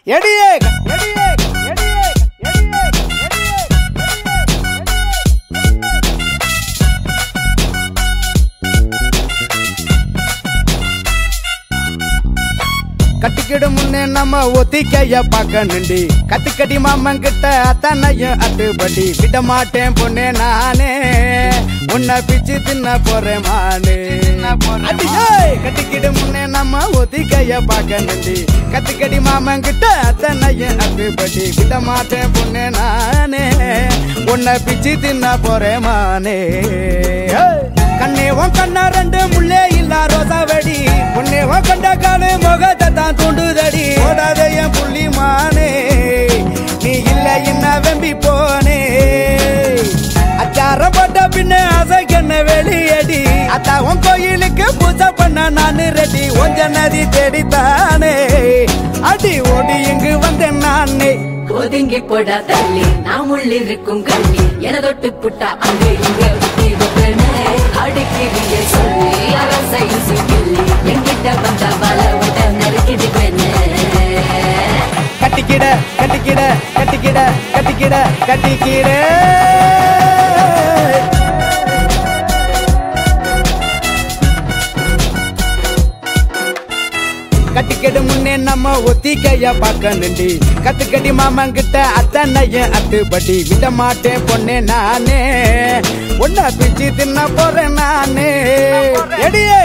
எடியே எடியே எடியே எடியே கட்டிக்கிடு முன்னே நம்ம ஒத்திக்கைய பார்க்க நிண்டி கத்துக்கடி மாமன் கிட்ட அத்தனையும் அத்துப்படி விட மாட்டேன் பொண்ணே நானே உன்னை பிச்சு தின்ன போறேன் மானே அடியே, கட்டிக்கிடு முன்னே நம்ம ஒத்திக்கைய பார்க்க நிண்டி கத்துக்கடி மாமன் கிட்ட அத்தனையும் அத்துப்படி விட மாட்டேன் பொண்ணே நானே உன்னை பிச்சு தின்ன போறேன் மானே ஏய். கண்ணே உன் கண்ணா ரெண்டு முள்ளே இல்ல ரோசா வெடி உன்னே உன் கண்ட காலு முகத்தை தான் தூண்டுதடி ஓடாத என் புள்ளி மானே நீ இல்ல என்ன வெம்பி போனே அச்சாரம் போட்ட பின்ன அசைக்கண்ண வெளியடி அத்தா உன் கோயிலுக்கு பூஜை பண்ண நானு ரெடி ஒஞ்ச நதி தேடித்தானே அடி ஓடி இங்கு வந்தேன் நானே ஒதுங்கி போடா தள்ளி நாம் உள்ளிருக்கும் கள்ளி என தொட்டு புட்டா அங்க இங்க விட்டு வைப்பேனே. அடிக்கிறிய சொல்லி அரசை கிள்ளி எங்கிட்ட வந்த வல விட நறுக்கிடுவேனே கட்டிக்கிட கட்டிக்கிட கட்டிக்கிட கட்டிக்கிட கட்டிக்கிட கட்டிக்கடு முன்னே நம்ம ஒத்திக்கைய பார்க்க நிண்டி கத்துக்கடி மாமன் கிட்ட அத்தனையும் அத்துப்படி விட மாட்டேன் பொண்ணே நானே ஒன்ன பிச்சு தின்ன போறேன் நானே எடியே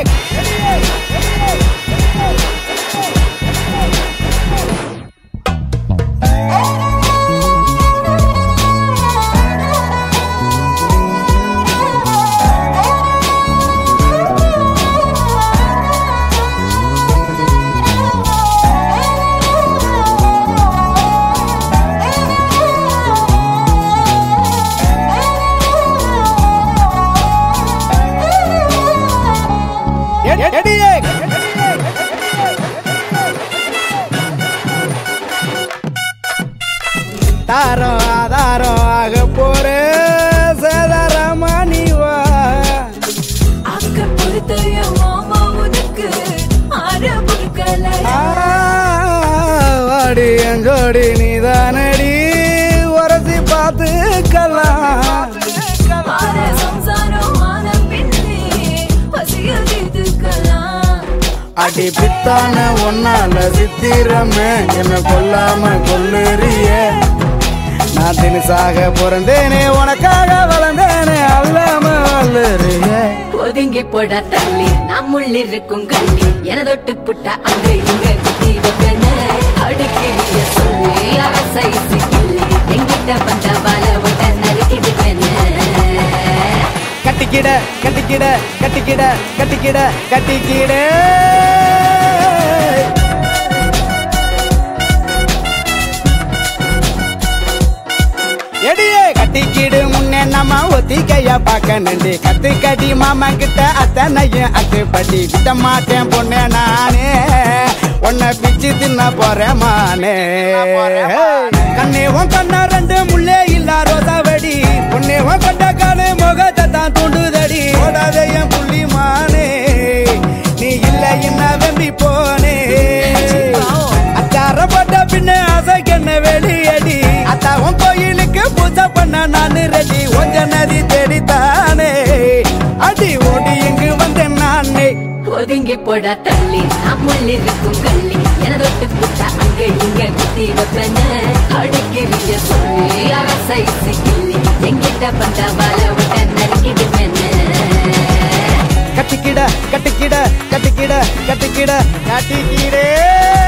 எ- எடியே தாரம் ஆதாரம் ஆக போற சேதாரமானிவா அக்க பொறுத்தைய மாமா உனக்கு ஆற பொறுக்கலையா வாடி எங்கோடி நீதானடி உரசி பார்த்துக்கலாம் ஆற சம்சாரம் ஆன பின்னே பசியில் தீர்த்துக்கலாம் அடி பித்தான ஒன்னால சித்திரமே என்ன கொல்லாம கொல்லுறிய நான் தினசாக பிறந்தேனே உனக்காக வளர்ந்தேனே அல்லாம வல்லுறிய ஒதுங்கி போடா தள்ளி நாம் உள்ளிருக்கும் கள்ளி என தொட்டு புட்டா அங்க இங்க குத்தி வைப்பேனே. அடிக்கிறிய சொல்லி அரசை கிள்ளி எங்கிட்ட வந்த வல விட நறுக்கிடுவேனே கட்டிக்கிட கட்டிக்கிட கட்டிக்கிட கட்டிக்கிட கட்டிக்கிட எடியே கட்டிக்கிடு முன்னே நம்ம ஒத்திக்கைய பார்க்க நின்று கத்துக்கடி மாமா கிட்ட அத்தனையும் அத்துப்படி விட மாட்டேன் பொண்ணே நானே உன்னை பிச்சு தின்ன போறேன் மானே கண்ணே உன் கண்ணா ரெண்டு முள்ளே இல்ல ரோசா வெடி உன்னே உன் கண்ட காலு முகத்தை தான் தூண்டுதடி ஓடாத என் புள்ளி மானே நீ இல்ல என்ன வெம்பி போனே அச்சார போட்ட பின்ன அசைக்கண்ண வெளியடி அத்தா உன் கோயிலுக்கு பூஜை பண்ண நானு ரெடி ஒஞ்ச நதி தேடித்தானே அடி ஓடி இங்கு வந்தேன் நானே ஒதுங்கி போடா தள்ளி நாம் உள்ளிருக்கும் கள்ளி என தொட்டு புட்டா அங்க இங்க குத்தி வைப்பேனே அடிக்கிறிய சொல்லி அரசை கிள்ளி எங்கிட்ட வந்த வல விட நறுக்கிடுவேனே கட்டிக்கிட கட்டிக்கிட கட்டிக்கிட கட்டிக்கிட கட்டிக்கிடே